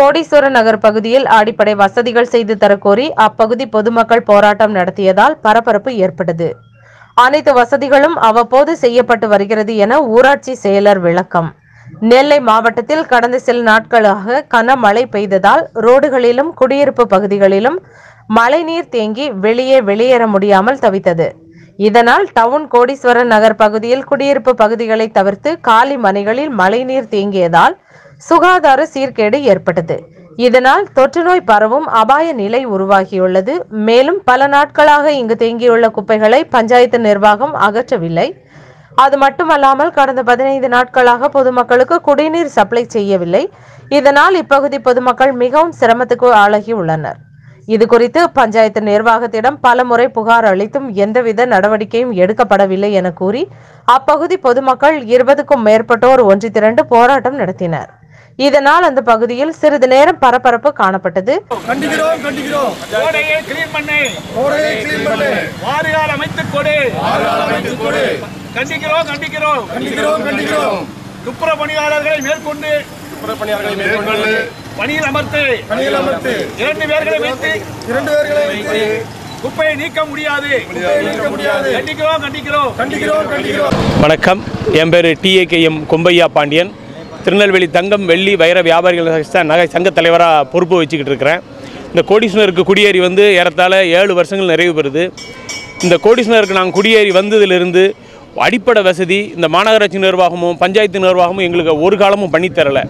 கோடீஸ்வர நகர் பகுதியில் அடிப்படை வசதிகள் செய்து தரக்கோரி அப்பகுதி பொதுமக்கள் போராட்டம் நடத்தியதால் பரபரப்பு ஏற்பட்டது அனைத்து வசதிகளும் அவ்வப்போது செய்யப்பட்டு வருகிறது என ஊராட்சி செயலர் விளக்கம் நெல்லை மாவட்டத்தில் கடந்த சில நாட்களாக கனமழை பெய்ததால் ரோடுகளிலும் குடியிருப்பு பகுதிகளிலும் மழைநீர் தேங்கி வெளியே வெளியேற முடியாமல் தவித்தது இதனால் டவுன் கோடீஸ்வரன் நகர் பகுதியில் குடியிருப்பு பகுதிகளை தவிர்த்து காலி மனைகளில் மழைநீர் தேங்கியதால் சுகாதார சீர்கேடு ஏற்பட்டது இதனால் தொற்றுநோய் பரவும் அபாய நிலை உருவாகியுள்ளது மேலும் பல நாட்களாக இங்கு தேங்கியுள்ள குப்பைகளை பஞ்சாயத்து நிர்வாகம் அகற்றவில்லை அது மட்டுமல்லாமல் கடந்த பதினைந்து நாட்களாக பொதுமக்களுக்கு குடிநீர் சப்ளை செய்யவில்லை இதனால் இப்பகுதி பொதுமக்கள் மிகவும் சிரமத்துக்கு ஆளாகி உள்ளனர் இது குறித்து பஞ்சாயத்து நிர்வாகத்திடம் பலமுறை புகார் அளித்தும் எந்தவித நடவடிக்கையும் எடுக்கப்படவில்லை என கூறி அப்பகுதி பொதுமக்கள் இருபதுக்கும் மேற்பட்டோர் ஒன்று திரண்டு போராட்டம் நடத்தினர் இதனால் அந்த பகுதியில் சிறிது நேரம் பரபரப்பு காணப்பட்டது கண்டிக்கிறோம் கண்டிக்கிறோம் ஓடையை கிளீன் பண்ணு ரோடையை கிளீன் பண்ணு வாரியால் அமைத்துக் கொடு ஆறுகால் அமைத்து கொடு கண்டிக்கிறோம் கண்டிக்கிறோம் கண்டிக்கிறோம் கண்டிக்கிறோம் துப்புர பணியாளர்களை மேற்கொண்டு புறப்பணியாளர்களை மேற்கொண்டு பணியில் அமர்த்து பணியில் அமர்த்து இரண்டு பேர்களை வைத்து இரண்டு பேர்களை வைத்து குப்பையை நீக்க முடியாது குப்பையை நீக்க முடியாது கண்டிக்கிறோம் கண்டிக்கிறோம் கண்டிக்கிறோம் கண்டிக்கிறோம் வணக்கம் என் பேர் டிஏகேஎம் கொம்பையா பாண்டியன் திருநெல்வேலி தங்கம் வெள்ளி வைர வியாபாரிகள் ச- நகை சங்க தலைவராக பொறுப்பு வச்சுக்கிட்டு இருக்கிறேன் இந்த கோடீஸ்வரருக்கு குடியேறி வந்து ஏறத்தாழ ஏழு வருஷங்கள் நிறைவு பெறுது இந்த கோடீஸ்வரருக்கு நாங்கள் குடியேறி வந்ததிலிருந்து அடிப்படை வசதி இந்த மாநகராட்சி நிர்வாகமும் பஞ்சாயத்து நிர்வாகமும் எங்களுக்கு ஒரு காலமும் பண்ணித் தரலை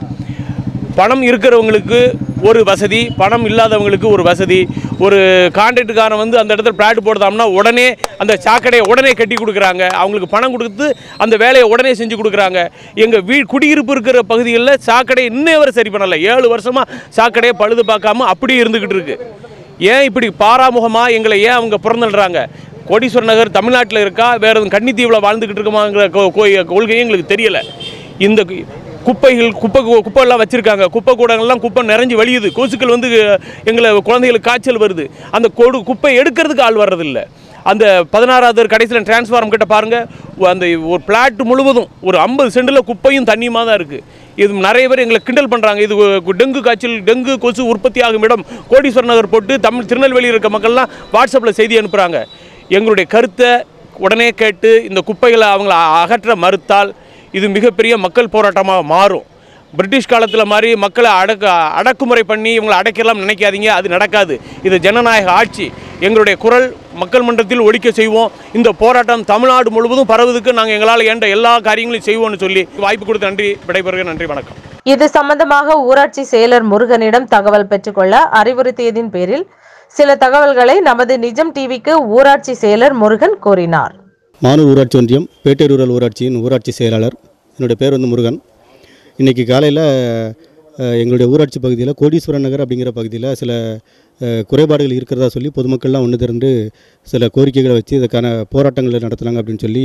பணம் இருக்கிறவங்களுக்கு ஒரு வசதி பணம் இல்லாதவங்களுக்கு ஒரு வசதி ஒரு கான்ட்ராக்டுக்காரன் வந்து அந்த இடத்துல பிளாட் போடுதாம்னா உடனே அந்த சாக்கடையை உடனே கட்டி கொடுக்குறாங்க அவங்களுக்கு பணம் கொடுத்து அந்த வேலையை உடனே செஞ்சு கொடுக்குறாங்க எங்கள் வீ குடியிருப்பு இருக்கிற பகுதிகளில் சாக்கடையை இன்னும் வரை சரி பண்ணலை ஏழு வருஷமாக சாக்கடையை பழுது பார்க்காம அப்படியே இருந்துக்கிட்டு இருக்கு ஏன் இப்படி பாராமுகமாக எங்களை ஏன் அவங்க பிறந்துடுறாங்க கோடீஸ்வர நகர் தமிழ்நாட்டில் இருக்கா வேறு எதுவும் கன்னித்தீவில் வாழ்ந்துக்கிட்டு இருக்குமாங்கிற கொ- கொ- கொள்கையும் எங்களுக்கு தெரியலை இந்த கு- குப்பைகள் குப்பை கு- குப்பைலாம் வச்சுருக்காங்க குப்பை கூடங்கள்லாம் குப்பை நிறைஞ்சு வழியுது கொசுக்கள் வந்து எங்களை குழந்தைகளுக்கு காய்ச்சல் வருது அந்த கொடு குப்பை எடுக்கிறதுக்கு ஆள் வர்றதில்லை அந்த பதினாறாவது கடைசியில் டிரான்ஸ்ஃபார்ம் கிட்ட பாருங்கள் அந்த ஒரு பிளாட் முழுவதும் ஒரு ஐம்பது சென்டில் குப்பையும் தண்ணியுமாக தான் இருக்குது இது நிறைய பேர் எங்களை கிண்டல் பண்ணுறாங்க இது கு- டெங்கு காய்ச்சல் டெங்கு கொசு உற்பத்தி ஆகும் இடம் கோடீஸ்வர நகர் போட்டு தமிழ் திருநெல்வேலியில் இருக்க மக்கள்லாம் வாட்ஸ்அப்பில் செய்தி அனுப்புகிறாங்க எங்களுடைய கருத்தை உடனே கேட்டு இந்த குப்பைகளை அவங்கள அகற்ற மறுத்தால் இது மிகப்பெரிய மக்கள் போராட்டமாக மாறும் பிரிட்டிஷ் காலத்தில் மாதிரி மக்களை அடக்க அடக்குமுறை பண்ணி இவங்களை அடைக்கலாம் நினைக்காதீங்க அது நடக்காது இது ஜனநாயக ஆட்சி எங்களுடைய குரல் மக்கள் மன்றத்தில் ஒழிக்க செய்வோம் இந்த போராட்டம் தமிழ்நாடு முழுவதும் பரவுவதற்கு நாங்கள் எங்களால் ஏண்ட எல்லா காரியங்களையும் செய்வோம்னு சொல்லி வாய்ப்பு கொடுத்த நன்றி விடைபெறுகிறேன் நன்றி வணக்கம் இது சம்பந்தமாக ஊராட்சி செயலர் முருகனிடம் தகவல் பெற்றுக்கொள்ள அறிவுறுத்தியதின் பேரில் சில தகவல்களை நமது நிஜம் டிவிக்கு ஊராட்சி செயலர் முருகன் கூறினார் மானூர் ஊராட்சி ஒன்றியம் பேட்டை ரூரல் ஊராட்சியின் ஊராட்சி செயலாளர் என்னுடைய பேர் வந்து முருகன் இன்றைக்கி காலையில் எங்களுடைய ஊராட்சி பகுதியில் கோடீஸ்வரன் நகர் அப்படிங்கிற பகுதியில் சில அஹ், குறைபாடுகள் இருக்கிறதா சொல்லி பொதுமக்கள்லாம் ஒன்று திரண்டு சில கோரிக்கைகளை வச்சு இதுக்கான போராட்டங்களை நடத்துனாங்க அப்படின்னு சொல்லி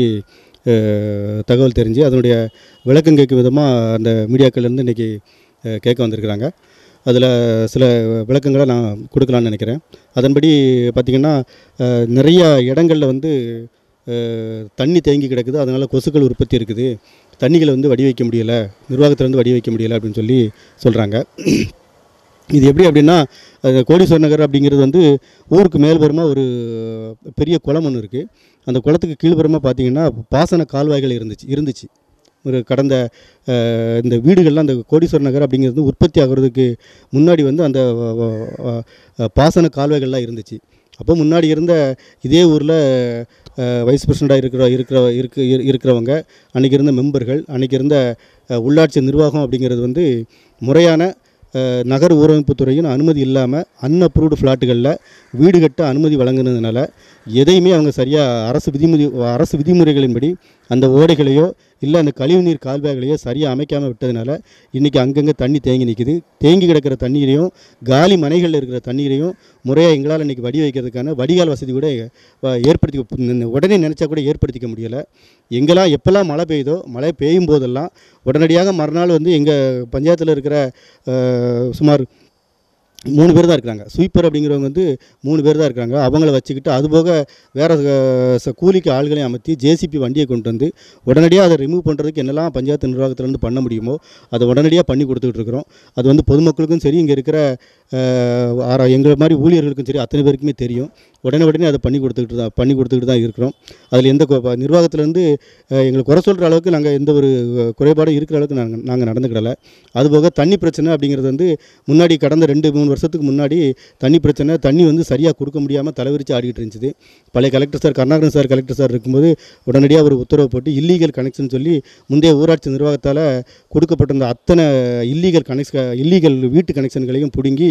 அஹ், தகவல் தெரிஞ்சு அதனுடைய விளக்கம் கேட்கும் விதமாக அந்த மீடியாக்கள்லேருந்து இன்றைக்கி கேட்க வந்திருக்கிறாங்க அதில் சில விளக்கங்களை நான் கொடுக்கலான்னு நினைக்கிறேன் அதன்படி பார்த்திங்கன்னா அஹ், நிறைய இடங்களில் வந்து அஹ், தண்ணி தேங்கி கிடக்குது அதனால் கொசுக்கள் உற்பத்தி இருக்குது தண்ணிகளை வந்து வடி வைக்க முடியலை நிர்வாகத்திலேருந்து வடி வைக்க முடியலை அப்படின்னு சொல்லி சொல்கிறாங்க இது எப்படி அப்படின்னா அது கோடீஸ்வர நகர் அப்படிங்கிறது வந்து ஊருக்கு மேல்புறமாக ஒரு பெரிய குளம் ஒன்று இருக்குது அந்த குளத்துக்கு கீழ்புறமாக பார்த்தீங்கன்னா பாசன கால்வாய்கள் இருந்துச்சு இருந்துச்சு ஒரு கடந்த அஹ், இந்த வீடுகள்லாம் அந்த கோடீஸ்வர நகர் அப்படிங்கிறது வந்து உற்பத்தி ஆகிறதுக்கு முன்னாடி வந்து அந்த வ- வ- வ- பாசன கால்வாய்கள்லாம் இருந்துச்சு அப்போ முன்னாடி இருந்த இதே ஊரில் வைஸ் பிரசிடண்டாக இருக்கிற இருக்கிற இருக்கு இரு- இருக்கிறவங்க அன்றைக்கி இருந்த மெம்பர்கள் அன்றைக்கி இருந்த அஹ், உள்ளாட்சி நிர்வாகம் அப்படிங்கிறது வந்து முறையான அஹ், நகர் ஊரமைப்புத் துறையின் அனுமதி இல்லாமல் அன்அப்ரூவ்டு ஃப்ளாட்டுகளில் வீடு கட்ட அனுமதி வழங்குனதுனால எதையுமே அவங்க சரியாக அரசு விதிமுறை அரசு விதிமுறைகளின்படி அந்த ஓடைகளையோ இல்லை அந்த கழிவுநீர் கால்வாய்களையோ சரியாக அமைக்காமல் விட்டதுனால இன்றைக்கி அங்கங்கே தண்ணி தேங்கி நிற்குது தேங்கி கிடக்கிற தண்ணீரையும் காலி மனைகளில் இருக்கிற தண்ணீரையும் முறையாக எங்களால் இன்றைக்கி வடி வைக்கிறதுக்கான வடிகால் வசதி கூட அஹ், ஏற்படுத்தி உடனே நினச்சா கூட ஏற்படுத்திக்க முடியலை எங்கெல்லாம் எப்போல்லாம் மழை பெய்யுதோ மழை பெய்யும் போதெல்லாம் உடனடியாக மறுநாள் வந்து எங்கள் பஞ்சாயத்தில் இருக்கிற அஹ், சுமார் மூணு பேர் தான் இருக்கிறாங்க ஸ்வீப்பர் அப்படிங்கிறவங்க வந்து மூணு பேர் தான் இருக்காங்க அவங்கள வச்சுக்கிட்டு அதுபோக வேறு கூலிக்கு ஆள்களையும் அமர்த்தி ஜேசிபி வண்டியை கொண்டு வந்து உடனடியாக அதை ரிமூவ் பண்ணுறதுக்கு என்னெல்லாம் பஞ்சாயத்து நிர்வாகத்திலேருந்து பண்ண முடியுமோ அதை உடனடியாக பண்ணி கொடுத்துக்கிட்டு இருக்கிறோம் அது வந்து பொதுமக்களுக்கும் சரி இங்கே இருக்கிற அஹ், ஆரா- எங்களை மாதிரி ஊழியர்களுக்கும் சரி அத்தனை பேருக்குமே தெரியும் உடனே உடனே அதை பண்ணி கொடுத்துக்கிட்டு தான் பண்ணி கொடுத்துக்கிட்டு தான் இருக்கிறோம் அதில் எந்த கொ- நிர்வாகத்திலேருந்து எங்களுக்கு குறை சொல்கிற அளவுக்கு நாங்கள் எந்த ஒரு அஹ், குறைபாடும் இருக்கிற அளவுக்கு நாங்கள் நாங்கள் நடந்துக்கிடலை அதுபோக தண்ணி பிரச்சனை அப்படிங்கிறது வந்து முன்னாடி கடந்த ரெண்டு மூணு வருஷத்துக்கு முன்னாடி தண்ணி பிரச்சனை தண்ணி வந்து சரியாக கொடுக்க முடியாமல் தலைவிரிச்சு ஆடிட்டு இருந்துச்சு பழைய collector sir Karunakaran sir collector sir இருக்கும்போது உடனடியாக ஒரு உத்தரவு போட்டு இல்லீகல் கனெக்ஷன் சொல்லி முந்தைய ஊராட்சி நிர்வாகத்தால் கொடுக்கப்பட்டிருந்த அத்தனை இல்லீகல் கனெக்ஷ இல்லீகல் வீட்டு கனெக்ஷன்களையும் பிடுங்கி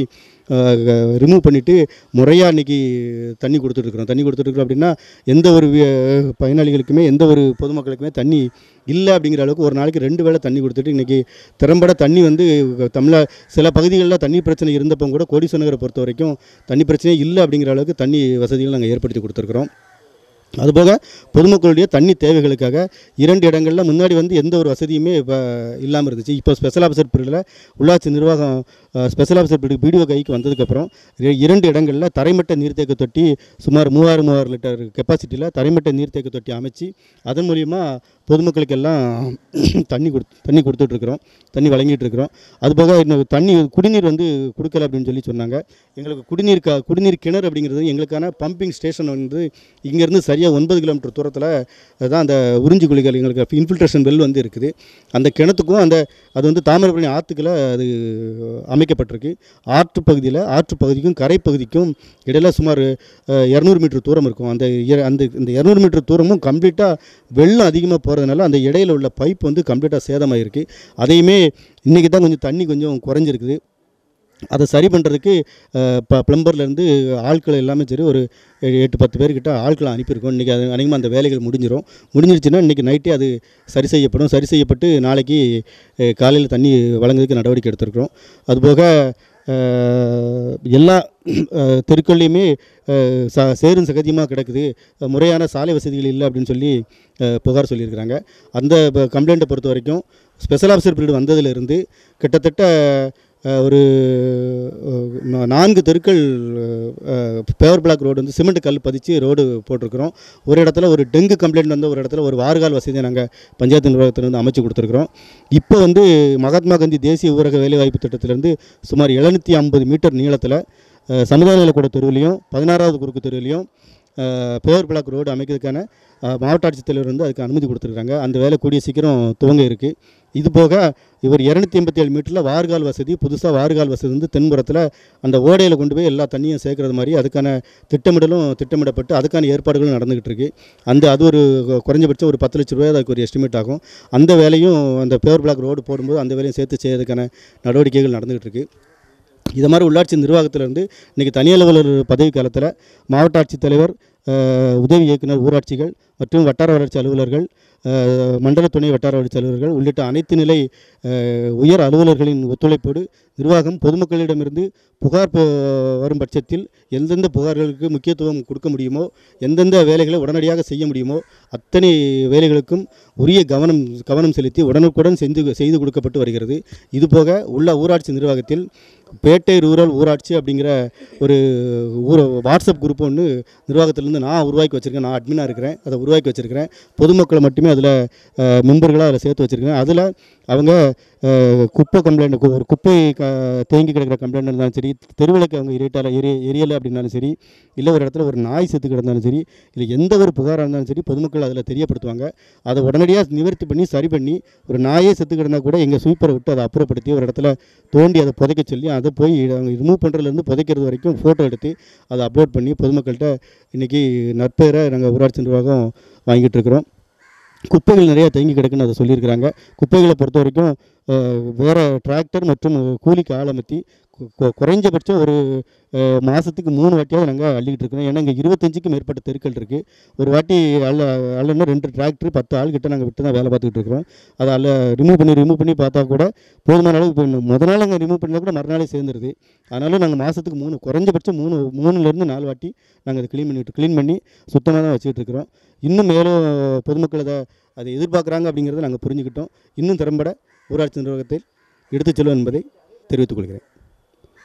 ரிமூவ் பண்ணிவிட்டு முறையாக இன்றைக்கி தண்ணி கொடுத்துட்ருக்குறோம் தண்ணி கொடுத்துட்ருக்குறோம் அப்படின்னா எந்த ஒரு வி- பயனாளிகளுக்குமே எந்த ஒரு பொதுமக்களுக்குமே தண்ணி இல்லை அப்படிங்கிற அளவுக்கு ஒரு நாளைக்கு ரெண்டு வேளை தண்ணி கொடுத்துட்டு இன்றைக்கி திறம்பட தண்ணி வந்து தமிழ சில பகுதிகளில் தண்ணி பிரச்சனை இருந்தப்போ கூட கோடீஸ்வர நகரை பொறுத்த வரைக்கும் தண்ணி பிரச்சனையே இல்லை அப்படிங்கிற அளவுக்கு தண்ணி வசதிகள் நாங்கள் ஏற்படுத்தி கொடுத்துருக்குறோம் அதுபோக பொதுமக்களுடைய தண்ணி தேவைகளுக்காக இரண்டு இடங்களில் முன்னாடி வந்து எந்த ஒரு வசதியுமே இப்போ இல்லாமல் இருந்துச்சு இப்போ ஸ்பெஷல் ஆஃபீஸர் பிரிவில் உள்ளாட்சி நிர்வாகம் ஸ்பெஷல் ஆஃபீஸர் பிரிவு பிடிஓ கைக்கு வந்ததுக்கப்புறம் இர- இரண்டு இடங்களில் தரைமட்ட நீர்த்தேக்க தொட்டி சுமார் மூவாயிரம் மூவாயிரம் லிட்டர் கெப்பாசிட்டியில் தரைமட்ட நீர்த்தேக்க தொட்டி அமைச்சு அதன் மூலிமா பொதுமக்களுக்கெல்லாம் தண்ணி கொடு தண்ணி கொடுத்துட்ருக்குறோம் தண்ணி வழங்கிட்டு இருக்கிறோம் அதுபோக இன்னும் தண்ணி குடிநீர் வந்து கொடுக்கல அப்படின்னு சொல்லி சொன்னாங்க எங்களுக்கு குடிநீர் க குடிநீர் கிணறு அப்படிங்கிறது எங்களுக்கான பம்பிங் ஸ்டேஷன் வந்து இங்கேருந்து சரியாக ஒன்பது கிலோமீட்டர் தூரத்தில் தான் அந்த உறிஞ்சி குழிகள் எங்களுக்கு இன்ஃபில்ட்ரேஷன் வெல் வந்து இருக்குது அந்த கிணத்துக்கும் அந்த அது வந்து தாமிரபரணி ஆற்றுக்குள்ள அது அமைக்கப்பட்டிருக்கு ஆற்று பகுதியில் ஆற்று பகுதிக்கும் கரை பகுதிக்கும் இடையில சுமார் இரநூறு மீட்டர் தூரம் இருக்கும் அந்த இர- அந்த இந்த இரநூறு மீட்டர் தூரமும் கம்ப்ளீட்டாக வெள்ளம் அதிகமாக போகிறதுனால அந்த இடையில உள்ள பைப் வந்து கம்ப்ளீட்டாக சேதமாயிருக்கு அதையுமே இன்றைக்கி தான் கொஞ்சம் தண்ணி கொஞ்சம் குறைஞ்சிருக்குது அதை சரி பண்ணுறதுக்கு இப்போ ப்ளம்பர்லேருந்து ஆட்கள் எல்லாமே சரி ஒரு எ- எட்டு பத்து பேர்கிட்ட ஆட்களை அனுப்பியிருக்கோம் இன்றைக்கி அது அநேகமாக அந்த வேலைகள் முடிஞ்சிடும் முடிஞ்சிருச்சுன்னா இன்றைக்கி நைட்டே அது சரி செய்யப்படும் சரி செய்யப்பட்டு நாளைக்கு காலையில் தண்ணி வழங்குறதுக்கு நடவடிக்கை எடுத்திருக்கிறோம் அதுபோக அஹ், எல்லா அஹ், தெருக்கள்லையுமே அஹ், ச சேரும் சகதியமாக கிடக்குது அஹ், முறையான சாலை வசதிகள் இல்லை அப்படின்னு சொல்லி அஹ், புகார் சொல்லியிருக்கிறாங்க அந்த கம்ப்ளைண்ட்டை பொறுத்த வரைக்கும் ஸ்பெஷல் ஆஃபீஸர் பீரியட் வந்ததிலிருந்து கிட்டத்தட்ட அஹ், ஒரு அஹ், நா- நான்கு தெருக்கள் பேவர் பிளாக் ரோடு வந்து சிமெண்ட் கல் பதிச்சு ரோடு போட்டிருக்கிறோம் ஒரு இடத்துல ஒரு டெங்கு கம்ப்ளைண்ட் வந்து ஒரு இடத்துல ஒரு வார்கால் வசதியை நாங்கள் பஞ்சாயத்து நிர்வாகத்திலிருந்து அமைச்சு கொடுத்துருக்குறோம் இப்போ வந்து மகாத்மா காந்தி தேசிய ஊரக வேலைவாய்ப்பு திட்டத்திலேருந்து சுமார் எழுநூற்றி ஐம்பது மீட்டர் நீளத்தில் அஹ், சமுதாய நலக்கூட தெருவிலையும் பதினாறாவது குறுக்கு தெருவிலையும் பேவர் பிளாக் ரோடு அமைக்கிறதுக்கான அஹ், மாவட்ட ஆட்சித்தலைவர் வந்து அதுக்கு அனுமதி கொடுத்துருக்காங்க அந்த வேலை கூடிய சீக்கிரம் துவங்க இருக்குது இது போக இவர் இரநூத்தி எண்பத்தி ஏழு மீட்டரில் வார்கால் வசதி புதுசாக வார்கால் வசதி வந்து தென்புறத்தில் அந்த ஓடையில் கொண்டு போய் எல்லா தண்ணியும் சேர்க்கறது மாதிரி அதுக்கான திட்டமிடலும் திட்டமிடப்பட்டு அதுக்கான ஏற்பாடுகளும் நடந்துகிட்டு இருக்கு அந்த அது ஒரு குறைஞ்சபட்சம் ஒரு பத்து லட்ச ரூபாய் அதுக்கு ஒரு எஸ்டிமேட் ஆகும் அந்த வேலையும் அந்த பேவர் பிளாக் ரோடு போடும்போது அந்த வேலையும் சேர்த்து செய்யறதுக்கான நடவடிக்கைகள் நடந்துகிட்டு இருக்கு இது மாதிரி உள்ளாட்சி நிர்வாகத்திலிருந்து இன்றைக்கி தனி அலுவலர் பதவி காலத்தில் மாவட்ட ஆட்சித்தலைவர் அஹ், உதவி இயக்குனர் ஊராட்சிகள் மற்றும் வட்டார வளர்ச்சி அலுவலர்கள் அஹ், மண்டல துணை வட்டார வளர்ச்சி அலுவலர்கள் உள்ளிட்ட அனைத்து நிலை அஹ், உயர் அலுவலர்களின் ஒத்துழைப்போடு நிர்வாகம் பொதுமக்களிடமிருந்து புகார் ப- வரும் பட்சத்தில் எந்தெந்த புகார்களுக்கு முக்கியத்துவம் கொடுக்க முடியுமோ எந்தெந்த வேலைகளை உடனடியாக செய்ய முடியுமோ அத்தனை வேலைகளுக்கும் உரிய கவனம் கவனம் செலுத்தி உடனுக்குடன் செஞ்சு செய்து கொடுக்கப்பட்டு வருகிறது இதுபோக உள்ள ஊராட்சி நிர்வாகத்தில் பேட்டை ரூரல் ஊராட்சி அப்படிங்கிற ஒரு ஊர வாட்ஸ்அப் குரூப் ஒன்று நிர்வாகத்திலேருந்து நான் உருவாக்கி வச்சுருக்கேன் நான் அட்மினாக இருக்கிறேன் அதை உருவாக்கி வச்சுருக்கிறேன் பொதுமக்களை மட்டுமே அதில் மெம்பர்களாக அதில் சேர்த்து வச்சுருக்கேன் அதில் அவங்க அஹ், குப்பை கம்ப்ளைண்ட் ஒரு குப்பை க தேங்கி கிடக்கிற கம்ப்ளைண்ட் இருந்தாலும் சரி தெருவிளக்கு அவங்க எரியட்டால எரிய எரியலை அப்படின்னாலும் சரி இல்லை ஒரு இடத்துல ஒரு நாய் செத்து கிடந்தாலும் சரி இல்லை எந்த ஒரு புகாராக இருந்தாலும் சரி பொதுமக்கள் அதில் தெரியப்படுத்துவாங்க அதை உடனடியாக நிவர்த்தி பண்ணி சரி பண்ணி ஒரு நாயே செத்து கிடந்தா கூட எங்கள் ஸ்வீப்பரை விட்டு அதை அப்புறப்படுத்தி ஒரு இடத்துல தோண்டி அதை புதைக்க சொல்லி அதை போய் அவங்க ரிமூவ் பண்ணுறதுலேருந்து புதைக்கிறது வரைக்கும் ஃபோட்டோ எடுத்து அதை அப்லோட் பண்ணி பொதுமக்கள்கிட்ட இன்றைக்கி நற்பெயரை நாங்கள் ஊராட்சி நிர்வாகம் வாங்கிட்டு இருக்கிறோம் குப்பைகள் நிறையா தேங்கி கிடக்குன்னு அதை சொல்லியிருக்கிறாங்க குப்பைகளை பொறுத்த வரைக்கும் அஹ், வேற டிராக்டர் மற்றும் கூலிக்கு ஆள் அமர்த்தி கு- கு- குறைஞ்சபட்சம் ஒரு அஹ், மாதத்துக்கு மூணு வாட்டியாவது நாங்கள் அள்ளிக்கிட்டு இருக்கிறோம் ஏன்னா இங்கே இருபத்தஞ்சுக்கும் மேற்பட்ட தெருக்கள் இருக்குது ஒரு வாட்டி அள்ள அள்ளனா ரெண்டு டிராக்டர் பத்து ஆள் கிட்ட நாங்கள் விட்டு தான் வேலை பார்த்துக்கிட்டு இருக்கிறோம் அதை அல்ல ரிமூவ் பண்ணி ரிமூவ் பண்ணி பார்த்தா கூட போதுமான அளவுக்கு இப்போ முத நாள் அங்கே ரிமூவ் பண்ணால் கூட மறுநாளே சேர்ந்துருது அதனால நாங்கள் மாதத்துக்கு மூணு குறைஞ்சபட்சம் மூணு மூணுலேருந்து நாலு வாட்டி நாங்கள் அதை க்ளீன் பண்ணிட்டு க்ளீன் பண்ணி சுத்தமாக தான் வச்சுக்கிட்டு இருக்கிறோம் இன்னும் மேலும் பொதுமக்கள் அதை அதை எதிர்பார்க்குறாங்க அப்படிங்கிறத நாங்கள் புரிஞ்சுக்கிட்டோம் இன்னும் திறம்பட ஊராட்சி நிர்வாகத்தில் எடுத்துச் செல்வோம் என்பதை தெரிவித்துக் கொள்கிறேன்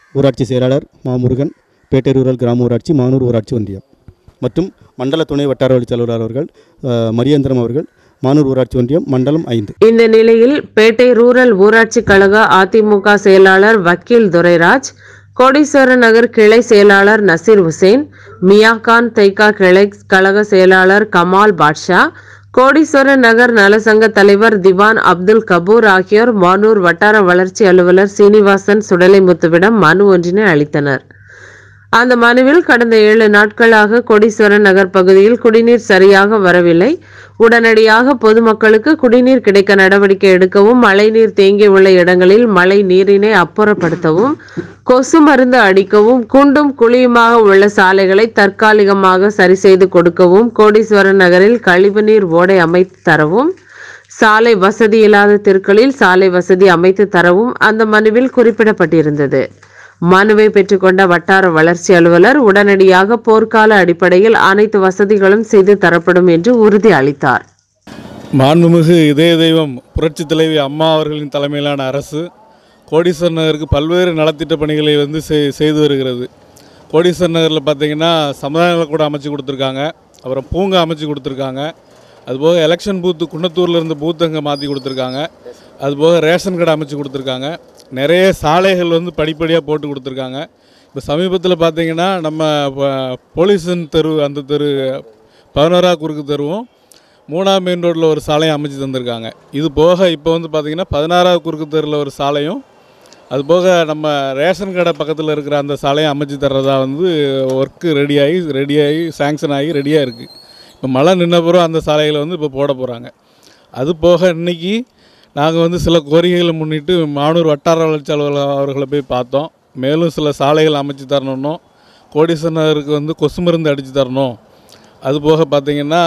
ஊராட்சி செயலாளர் மா முருகன் பேட்டை ரூரல் கிராம ஊராட்சி மானூர் ஊராட்சி ஒன்றியம் மற்றும் மண்டல துணை வட்டார வழி அலுவலர் அவர்கள் அஹ், மரியந்திரம் அவர்கள் மானூர் ஊராட்சி ஒன்றியம் மண்டலம் ஐந்து இந்த நிலையில் பேட்டை ரூரல் ஊராட்சி கழக அதிமுக செயலாளர் வக்கீல் துரைராஜ் கோடீஸ்வரன் நகர் கிளை செயலாளர் நசீர் ஹுசேன் மியாகான் தைக்கா கிளை கழக செயலாளர் கமால் பாட்ஷா கோடீஸ்வரன் நகர் நலசங்க தலைவர் திவான் அப்துல் கபூர் ஆகியோர் மானூர் வட்டார வளர்ச்சி அலுவலர் சீனிவாசன் சுடலைமுத்துவிடம் மனு ஒன்றினை அளித்தனர் அந்த மனுவில் கடந்த ஏழு நாட்களாக கொடீஸ்வரன் நகர் பகுதியில் குடிநீர் சரியாக வரவில்லை உடனடியாக பொதுமக்களுக்கு குடிநீர் கிடைக்க நடவடிக்கை எடுக்கவும் மழைநீர் தேங்கியுள்ள இடங்களில் மழை நீரினை அப்புறப்படுத்தவும் கொசு மருந்து அடிக்கவும் குண்டும் குழியுமாக உள்ள சாலைகளை தற்காலிகமாக சரி செய்து கொடுக்கவும் கோடீஸ்வரன் நகரில் கழிவுநீர் ஓடை அமைத்து தரவும் சாலை வசதி இல்லாத தெருக்களில் சாலை வசதி அமைத்து தரவும் அந்த மனுவில் குறிப்பிடப்பட்டிருந்தது மனுவை பெற்றுக்கொண்ட வட்டார வளர்ச்சி அலுவலர் உடனடியாக போர்க்கால அடிப்படையில் அனைத்து வசதிகளும் செய்து தரப்படும் என்று உறுதி அளித்தார் மாண்புமிகு இதய தெய்வம் புரட்சி தலைவி அம்மா அவர்களின் தலைமையிலான அரசு கோடீஸ்வரர் நகருக்கு பல்வேறு நலத்திட்ட பணிகளை வந்து செய்- செய்து வருகிறது கோடீஸ்வரர் நகரில் பார்த்தீங்கன்னா சமுதாய கூட அமைச்சு கொடுத்துருக்காங்க அப்புறம் பூங்கா அமைச்சு கொடுத்துருக்காங்க அதுபோக எலெக்ஷன் பூத்து குன்னத்தூரில் இருந்த பூத் அங்கே மாற்றி கொடுத்துருக்காங்க அதுபோக ரேஷன் கடை அமைச்சு கொடுத்துருக்காங்க நிறைய சாலைகள் வந்து படிப்படியாக போட்டு கொடுத்துருக்காங்க இப்போ சமீபத்தில் பார்த்தீங்கன்னா நம்ம ப- போலீஸன் தெரு அந்த தெரு பதினோரா குறுக்கு தெருவும் மூணாம் மெயின் ரோட்டில் ஒரு சாலையும் அமைச்சு தந்திருக்காங்க இது போக இப்போ வந்து பார்த்திங்கன்னா பதினாறாவது குறுக்கு தெருவில் ஒரு சாலையும் அது போக நம்ம ரேஷன் கடை பக்கத்தில் இருக்கிற அந்த சாலையும் அமைச்சு தர்றதா வந்து ஒர்க்கு ரெடியாகி ரெடியாகி சேங்ஷன் ஆகி ரெடியாக இருக்குது இப்போ மழை நின்ன பிறகு அந்த சாலைகளை வந்து இப்போ போட போகிறாங்க அது போக இன்னைக்கு நாங்கள் வந்து சில கோரிக்கைகளை முன்னிட்டு மானூர் வட்டார வளர்ச்சி அலுவலர் அவர்களை போய் பார்த்தோம் மேலும் சில சாலைகள் அமைச்சு தரணும் கோடீஸ்வரருக்கு வந்து கொசு மருந்து அடித்து தரணும் அது போக பார்த்தீங்கன்னா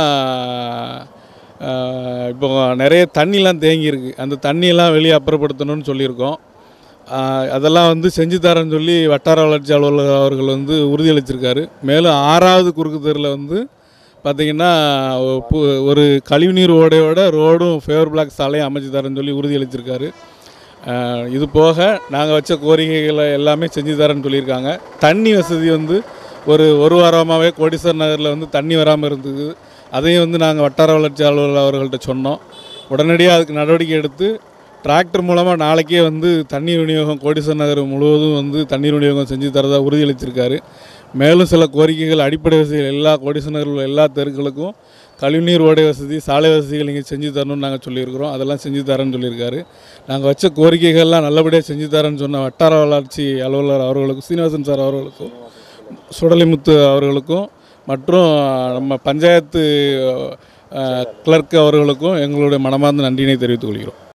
ஆஹ், இப்போ நிறைய தண்ணிலாம் தேங்கியிருக்கு அந்த தண்ணியெல்லாம் வெளியே அப்புறப்படுத்தணும்னு சொல்லியிருக்கோம் ஆஹ், அதெல்லாம் வந்து செஞ்சு தரேன்னு சொல்லி வட்டார வளர்ச்சி அலுவலர் அவர்கள் வந்து உறுதியளிச்சிருக்காரு மேலும் ஆறாவது குறுக்கு தெருவில் வந்து பார்த்திங்கன்னா ஒரு பு- ஒரு கழிவுநீர் ஓடையோட ரோடும் ஃபேவர் பிளாக் சாலையும் அமைச்சு தரேன்னு சொல்லி உறுதியளிச்சிருக்காரு ஆஹ், இது போக நாங்கள் வச்ச கோரிக்கைகளை எல்லாமே செஞ்சு தரேன்னு சொல்லியிருக்காங்க தண்ணி வசதி வந்து ஒரு ஒரு வாரமாகவே கோடீஸ்வரர் நகரில் வந்து தண்ணி வராமல் இருந்தது அதையும் வந்து நாங்கள் வட்டார வளர்ச்சி அலுவலர் அவர்கள்ட்ட சொன்னோம் உடனடியாக அதுக்கு நடவடிக்கை எடுத்து டிராக்டர் மூலமாக நாளைக்கே வந்து தண்ணீர் விநியோகம் கோடீஸ்வரர் நகர் முழுவதும் வந்து தண்ணீர் விநியோகம் செஞ்சு தரதா உறுதியளிச்சிருக்காரு மேலும் சில கோரிக்கைகள் அடிப்படை வசதிகள் எல்லா கோடீஸ்வரர் நகரில் உள்ள எல்லா தெருக்களுக்கும் கழிவுநீர் ஓடை வசதி சாலை வசதிகள் இங்கே செஞ்சு தரணும்னு நாங்கள் சொல்லியிருக்கிறோம் அதெல்லாம் செஞ்சு தரேன்னு சொல்லியிருக்காரு நாங்கள் வச்ச கோரிக்கைகள்லாம் நல்லபடியாக செஞ்சு தரேன்னு சொன்ன வட்டார வளர்ச்சி அலுவலர் அவர்களுக்கும் சீனிவாசன் சார் அவர்களுக்கும் சுடலிமுத்து அவர்களுக்கும் மற்றும் நம்ம பஞ்சாயத்து கிளர்க் அவர்களுக்கும் எங்களுடைய மனமார்ந்த நன்றியினை தெரிவித்துக் கொள்கிறோம்